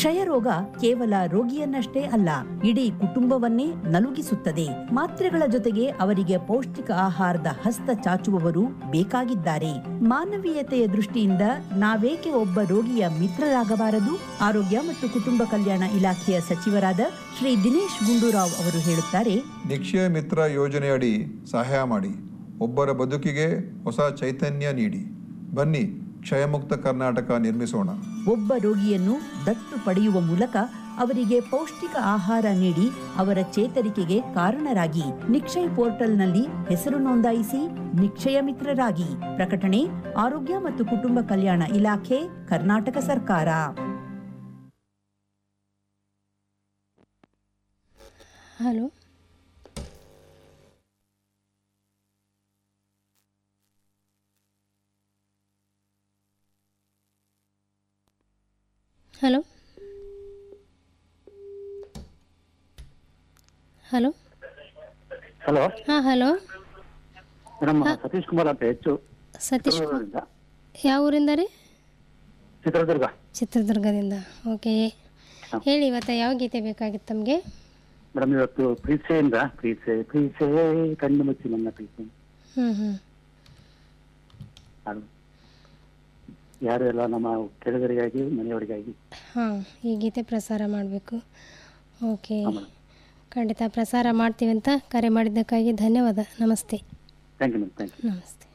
ಕ್ಷಯ ರೋಗ ಕೇವಲ ರೋಗಿಯನ್ನಷ್ಟೇ ಅಲ್ಲ ಇಡೀ ಕುಟುಂಬವನ್ನೇ ನಲುಗಿಸುತ್ತದೆ ಮಾತ್ರೆಗಳ ಜೊತೆಗೆ ಅವರಿಗೆ ಪೌಷ್ಟಿಕ ಆಹಾರದ ಹಸ್ತ ಚಾಚುವವರು ಬೇಕಾಗಿದ್ದಾರೆ ಮಾನವೀಯತೆಯ ದೃಷ್ಟಿಯಿಂದ ನಾವೇಕೆ ಒಬ್ಬ ರೋಗಿಯ ಮಿತ್ರರಾಗಬಾರದು ಆರೋಗ್ಯ ಮತ್ತು ಕುಟುಂಬ ಕಲ್ಯಾಣ ಇಲಾಖೆಯ ಸಚಿವರಾದ ಶ್ರೀ ದಿನೇಶ್ ಗುಂಡೂರಾವ್ ಅವರು ಹೇಳುತ್ತಾರೆ ನಿಕ್ಷಯ ಮಿತ್ರ ಯೋಜನೆಯಡಿ ಸಹಾಯ ಮಾಡಿ ಒಬ್ಬರ ಬದುಕಿಗೆ ಹೊಸ ಚೈತನ್ಯ ನೀಡಿ ಬನ್ನಿ ಕ್ಷಯಮುಕ್ತ ಕರ್ನಾಟಕ ನಿರ್ಮಿಸೋಣ ಒಬ್ಬ ರೋಗಿಯನ್ನು ದತ್ತು ಪಡೆಯುವ ಮೂಲಕ ಅವರಿಗೆ ಪೌಷ್ಟಿಕ ಆಹಾರ ನೀಡಿ ಅವರ ಚೇತರಿಕೆಗೆ ಕಾರಣರಾಗಿ ನಿಕ್ಷಯ್ ಪೋರ್ಟಲ್ನಲ್ಲಿ ಹೆಸರು ನೋಂದಾಯಿಸಿ ನಿಕ್ಷಯ ಮಿತ್ರರಾಗಿ ಪ್ರಕಟಣೆ ಆರೋಗ್ಯ ಮತ್ತು ಕುಟುಂಬ ಕಲ್ಯಾಣ ಇಲಾಖೆ ಕರ್ನಾಟಕ ಸರ್ಕಾರ ಹಲೋ ಹಲೋ ಹಲೋ ಹಲೋ ಹಾಂ ಹಲೋ ಮೇಡಮ್ ಸತೀಶ್ ಕುಮಾರ್ ಅಂತ ಹೆಚ್ಚು ಸತೀಶ್ ಕುಮಾರ್. ಚಿತ್ರದುರ್ಗದಿಂದ ಯಾವ ಊರಿಂದ ರೀ ಚಿತ್ರದುರ್ಗ ಚಿತ್ರದುರ್ಗದಿಂದ ಓಕೆ ಹೇಳಿ ಇವತ್ತು ಯಾವ ಗೀತೆ ಬೇಕಾಗಿತ್ತು ತಮಗೆ ಮೇಡಮ್ ಇವತ್ತು ಪ್ರೀಸೆಯಿಂದ ಪ್ರೀಸೆ ಪ್ರೀಸೆ ಕಣ್ಣು ಮುಚ್ಚಿ ನನ್ನ ಪ್ರೀಸೆ ಹ್ಞೂ ಹ್ಞೂ ಹಾಡು ಯಾರು ಎಲ್ಲ ನಮ್ಮ ಕೆಳಗರಿಗಾಗಿ ಮನೆಯವರಿಗಾಗಿ ಹಾಂ ಈ ಗೀತೆ ಪ್ರಸಾರ ಮಾಡಬೇಕು ಓಕೆ ಹಾಂ ಮೇಡಮ್ ಖಂಡಿತ ಪ್ರಸಾರ ಮಾಡ್ತೀವಿ ಅಂತ ಕರೆ ಮಾಡಿದ್ದಕ್ಕಾಗಿ ಧನ್ಯವಾದ ನಮಸ್ತೆ thank you madam thank you ನಮಸ್ತೆ